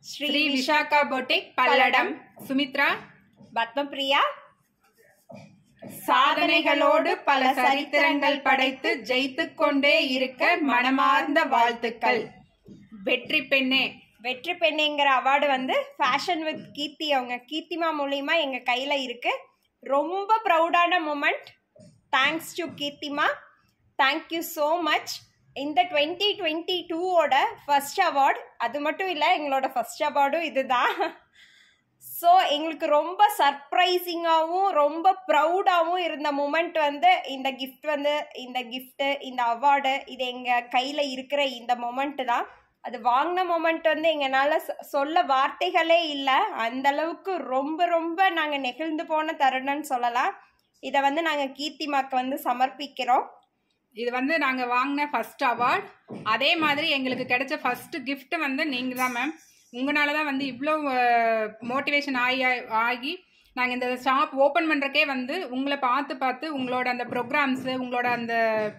Sri Vishaka boutique Palladam Sumithra Padmapriya சாதனைகளோடு பல சரித்திரங்கள் படைத்து ஜெயித்துக் கொண்டே இருக்க மனமார்ந்த வாழ்த்துக்கள் வெற்றி பெண்ணே வெற்றி பெண்ணுங்கிற அவார்டு வந்து ஃபேஷன் வித் கீர்த்தி அவங்க கீர்த்திமா மூலியமா எங்க கையில இருக்கு ரொம்ப ப்ரௌடான moment thanks to Keerthima thank you so much இந்த டுவெண்ட்டி டுவெண்ட்டி டூவோட ஃபர்ஸ்ட் அவார்டு அது மட்டும் இல்லை எங்களோட ஃபர்ஸ்ட் அவார்டும் இதுதான் ஸோ எங்களுக்கு ரொம்ப சர்ப்ரைசிங்காகவும் ரொம்ப ப்ரௌடாகவும் இருந்த மூமெண்ட் வந்து இந்த கிஃப்ட் வந்து இந்த கிஃப்ட்டு இந்த அவார்டு இது எங்கள் கையில் இருக்கிற இந்த மொமெண்ட் தான் அது வாங்கின மொமெண்ட் வந்து எங்களால் சொல்ல வார்த்தைகளே இல்லை அந்த அளவுக்கு ரொம்ப ரொம்ப நாங்கள் நெகிழ்ந்து போன தருணம்னு சொல்லலாம் இதை வந்து நாங்கள் கீர்த்திமாக்கு வந்து சமர்ப்பிக்கிறோம் இது வந்து நாங்க வாங்கின ஃபர்ஸ்ட் அவார்ட் அதே மாதிரி எங்களுக்கு கிடைச்ச ஃபர்ஸ்ட் gift வந்து நீங்க தான் மேம் உங்களால தான் வந்து இவ்வளோ மோட்டிவேஷன் ஆகி ஆகி நாங்கள் இந்த ஷாப் ஓப்பன் பண்ணுறக்கே வந்து உங்களை பார்த்து பார்த்து உங்களோட அந்த ப்ரோக்ராம்ஸு உங்களோட அந்த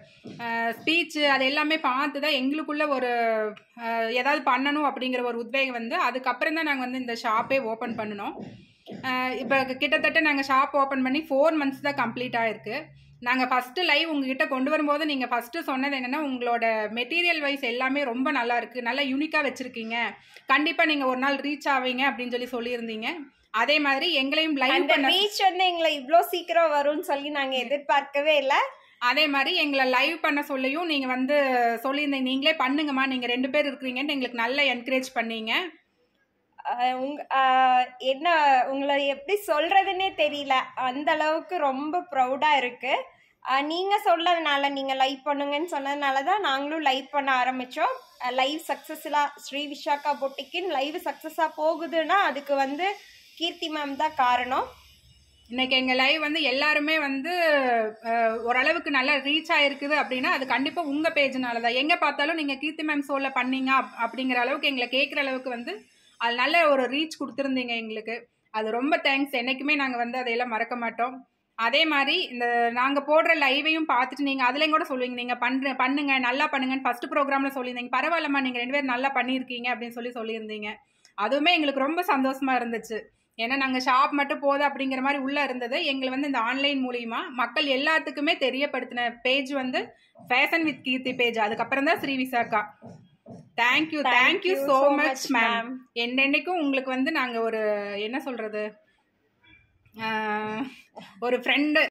ஸ்பீச்சு அது எல்லாமே பார்த்து தான் எங்களுக்குள்ள ஒரு அஹ், ஏதாவது பண்ணணும் அப்படிங்கிற ஒரு உத்வேகம் வந்து அதுக்கப்புறம் தான் நாங்கள் வந்து இந்த ஷாப்பே ஓப்பன் பண்ணினோம் இப்போ கிட்டத்தட்ட நாங்கள் ஷாப் ஓப்பன் பண்ணி ஃபோர் மந்த்ஸ் தான் கம்ப்ளீட் ஆயிருக்கு நாங்கள் ஃபஸ்ட்டு லைவ் உங்ககிட்ட கொண்டு வரும்போது நீங்கள் ஃபஸ்ட்டு சொன்னது என்னென்னா உங்களோட மெட்டீரியல் வைஸ் எல்லாமே ரொம்ப நல்லா இருக்குது நல்லா யூனிக்காக வச்சுருக்கீங்க கண்டிப்பாக நீங்கள் ஒரு நாள் ரீச் ஆவீங்க அப்படின்னு சொல்லி சொல்லியிருந்தீங்க அதே மாதிரி எங்களையும் லைவ் அந்த பண்ண ரீச் வந்து எங்களை இவ்வளோ சீக்கிரம் வரும்னு சொல்லி நாங்கள் எதிர்பார்க்கவே இல்லை அதே மாதிரி எங்களை லைவ் பண்ண சொல்லியும் நீங்கள் வந்து சொல்லியிருந்தீங்க நீங்களே பண்ணுங்கம்மா நீங்கள் ரெண்டு பேர் இருக்கிறீங்கன்னு எங்களுக்கு நல்லா என்கரேஜ் பண்ணீங்க ஆஹ் உங்க ஆஹ் என்ன உங்களை எப்படி சொல்றதுன்னே தெரியல அந்த அளவுக்கு ரொம்ப ப்ரௌடா இருக்கு ஆஹ் நீங்க சொன்னதுனால நீங்க லைவ் பண்ணுங்கன்னு சொன்னதுனால தான் நாங்களும் லைவ் பண்ண ஆரம்பிச்சோம் லைவ் சக்சஸ்ஃபுல்லா ஸ்ரீ விஷாக்கா பொட்டிக்கின் லைவ் சக்சஸா போகுதுன்னா அதுக்கு வந்து கீர்த்தி மேம் தான் காரணம் இன்னைக்கு எங்க லைவ் வந்து எல்லாருமே வந்து அஹ், ஓரளவுக்கு நல்லா ரீச் ஆயிருக்குது அப்படின்னா அது கண்டிப்பா உங்க பேஜ்னால தான் எங்க பார்த்தாலும் நீங்க கீர்த்தி மேம் ஷோல பண்ணீங்க அப்- அப்படிங்கிற அளவுக்கு எங்களை கேட்குற அளவுக்கு வந்து அது நல்ல ஒரு ரீச் கொடுத்துருந்தீங்க எங்களுக்கு அது ரொம்ப தேங்க்ஸ் என்னைக்குமே நாங்க வந்து அதையெல்லாம் மறக்க மாட்டோம் அதே மாதிரி இந்த நாங்க போடுற லைவையும் பார்த்துட்டு நீங்க அதுலயும் கூட சொல்லுவீங்க நீங்க பண்ற பண்ணுங்க நல்லா பண்ணுங்கன்னு ஃபர்ஸ்ட் ப்ரோக்ராம்ல சொல்லியிருந்தீங்க பரவாயில்லம்மா நீங்க ரெண்டு பேரும் நல்லா பண்ணியிருக்கீங்க அப்படின்னு சொல்லி சொல்லியிருந்தீங்க அதுவுமே எங்களுக்கு ரொம்ப சந்தோஷமா இருந்துச்சு ஏன்னா நாங்கள் ஷாப் மட்டும் போதும் அப்படிங்கிற மாதிரி உள்ள இருந்தது எங்களை வந்து இந்த ஆன்லைன் மூலியமா மக்கள் எல்லாத்துக்குமே தெரியப்படுத்தின பேஜ் வந்து ஃபேஷன் வித் கீர்த்தி பேஜ் அதுக்கப்புறம் தான் Sri Vishaka thank you Thank thank you you so so much much, ma'am ma'am. என்னென்னைக்கும் உங்களுக்கு வந்து நாங்கள் ஒரு என்ன சொல்றது ஆஹ், ஒரு ஃப்ரெண்டு